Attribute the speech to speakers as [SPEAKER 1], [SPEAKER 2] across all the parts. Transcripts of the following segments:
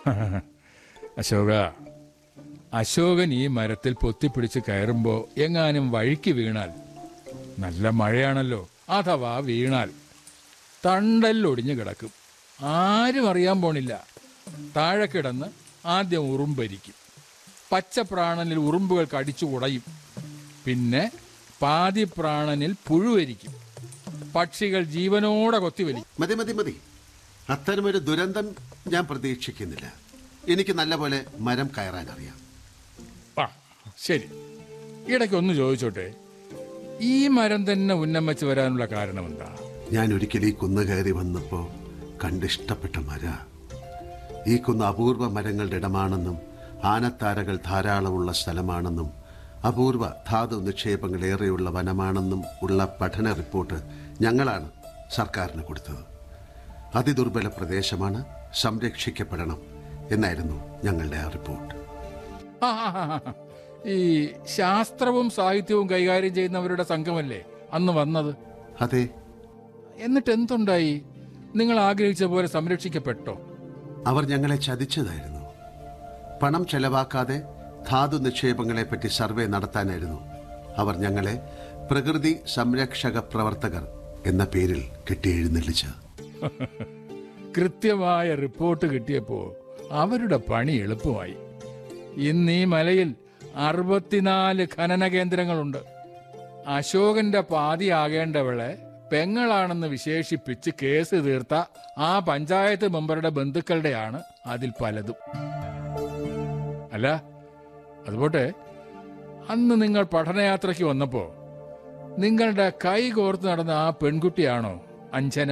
[SPEAKER 1] അശോക അശോകൻ ഈ മരത്തിൽ പൊത്തിപ്പിടിച്ച് കയറുമ്പോ എങ്ങാനും വഴിക്ക് വീണാൽ നല്ല മഴയാണല്ലോ അഥവാ വീണാൽ തണ്ടല്ലൊടിഞ്ഞു കിടക്കും ആരും അറിയാൻ പോണില്ല താഴെ കിടന്ന് ആദ്യം ഉറുമ്പരിക്കും പച്ചപ്രാണനിൽ ഉറുമ്പുകൾ കടിച്ചു കുടയും പിന്നെ പാതിപ്രാണനിൽ പുഴുവരിക്കും പക്ഷികൾ ജീവനോടെ കൊത്തിവലിക്കും
[SPEAKER 2] മതി മതി മതി അത്തരമൊരു ദുരന്തം ഞാൻ പ്രതീക്ഷിക്കുന്നില്ല എനിക്ക് നല്ലപോലെ മരം കയറാൻ അറിയാം
[SPEAKER 1] ആ ശരി ഇടയ്ക്ക് ഒന്ന് ചോദിച്ചോട്ടെ ഈ മരം തന്നെ ഉന്നം വെച്ച് വരാനുള്ള കാരണം എന്താ
[SPEAKER 2] ഞാൻ ഒരിക്കൽ ഈ കുന്ന് കയറി വന്നപ്പോ കണ്ടിഷ്ടപ്പെട്ട മര ഈ കുന്ന് അപൂർവ മരങ്ങളുടെ ഇടമാണെന്നും ആനത്താരകൾ ധാരാളമുള്ള സ്ഥലമാണെന്നും അപൂർവ ധാതു നിക്ഷേപങ്ങൾ ഏറെയുള്ള വനമാണെന്നും ഉള്ള പഠന റിപ്പോർട്ട് ഞങ്ങളാണ് സർക്കാരിന് കൊടുത്തത് അതിദുർബല പ്രദേശമാണ് സംരക്ഷിക്കപ്പെടണം എന്നായിരുന്നു ഞങ്ങളുടെ ആ റിപ്പോർട്ട്
[SPEAKER 1] ആ, ആ, ആ, ആ. ഈ ശാസ്ത്രവും സാഹിത്യവും കൈകാര്യം ചെയ്യുന്നവരുടെ സംഘമല്ലേ അന്ന് വന്നത്
[SPEAKER 2] അതെ
[SPEAKER 1] എന്നിട്ട് എന്തുണ്ടായി നിങ്ങൾ ആഗ്രഹിച്ച പോലെ സംരക്ഷിക്കപ്പെട്ടോ
[SPEAKER 2] അവർ ഞങ്ങളെ ചതിച്ചതായിരുന്നു പണം ചെലവാക്കാതെ ധാതു നിക്ഷേപങ്ങളെപ്പറ്റി സർവേ നടത്താനായിരുന്നു അവർ ഞങ്ങളെ പ്രകൃതി സംരക്ഷക പ്രവർത്തകർ എന്ന പേരിൽ കെട്ടിയെഴുന്നള്ളിച്ചത്
[SPEAKER 1] കൃത്യമായ റിപ്പോർട്ട് കിട്ടിയപ്പോ അവരുടെ പണി എളുപ്പമായി ഇന്ന് ഈ മലയിൽ അറുപത്തിനാല് ഖനന കേന്ദ്രങ്ങളുണ്ട് അശോകന്റെ പാതിയാകേണ്ടവളെ പെങ്ങളാണെന്ന് വിശേഷിപ്പിച്ച് കേസ് തീർത്ത ആ പഞ്ചായത്ത് മെമ്പറുടെ ബന്ധുക്കളുടെയാണ് അതിൽ പലതും അല്ല അതുപോട്ടെ അന്ന് നിങ്ങൾ പഠനയാത്രയ്ക്ക് വന്നപ്പോ നിങ്ങളുടെ കൈ കോർത്ത് നടന്ന ആ പെൺകുട്ടിയാണോ അഞ്ജന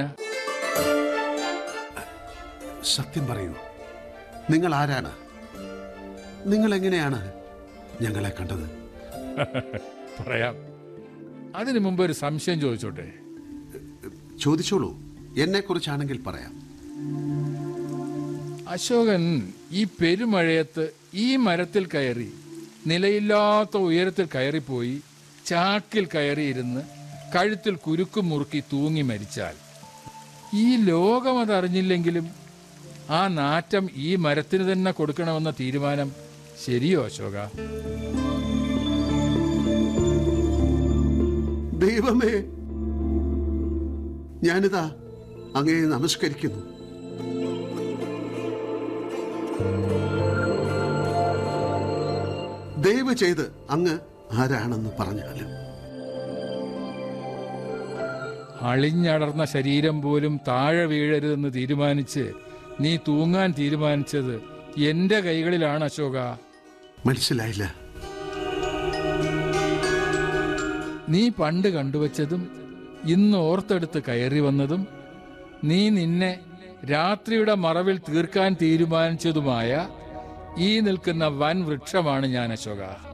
[SPEAKER 2] സത്യം പറയൂ നിങ്ങൾ ആരാണ് നിങ്ങൾ എങ്ങനെയാണ് ഞങ്ങളെ കണ്ടത്
[SPEAKER 1] പറയാം അതിനു മുമ്പ് ഒരു സംശയം ചോദിച്ചോട്ടെ
[SPEAKER 2] ചോദിച്ചോളൂ എന്നെക്കുറിച്ചാണെങ്കിൽ പറയാം
[SPEAKER 1] അശോകൻ ഈ പെരുമഴയത്ത് ഈ മരത്തിൽ കയറി നിലയില്ലാത്ത ഉയരത്തിൽ കയറിപ്പോയി ചാക്കിൽ കയറിയിരുന്ന് കഴുത്തിൽ കുരുക്ക് മുറുക്കി തൂങ്ങി മരിച്ചാൽ ഈ ലോകം അതറിഞ്ഞില്ലെങ്കിലും ആ നാറ്റം ഈ മരത്തിന് തന്നെ കൊടുക്കണമെന്ന തീരുമാനം ശരിയോ അശോക
[SPEAKER 2] ദൈവമേ ഞാനിതാ അങ്ങേ നമസ്കരിക്കുന്നു ദയവ് ചെയ്ത് അങ്ങ് ആരാണെന്ന് പറഞ്ഞാലും
[SPEAKER 1] അളിഞ്ഞടർന്ന ശരീരം പോലും താഴെ വീഴരുതെന്ന് തീരുമാനിച്ച് നീ തൂങ്ങാൻ തീരുമാനിച്ചത് എന്റെ കൈകളിലാണ് അശോക
[SPEAKER 2] മനസ്സിലായില്ല
[SPEAKER 1] നീ പണ്ട് കണ്ടുവച്ചതും ഇന്ന് ഓർത്തെടുത്ത് കയറി വന്നതും നീ നിന്നെ രാത്രിയുടെ മറവിൽ തീർക്കാൻ തീരുമാനിച്ചതുമായ ഈ നിൽക്കുന്ന വൻ വൃക്ഷമാണ് ഞാൻ അശോക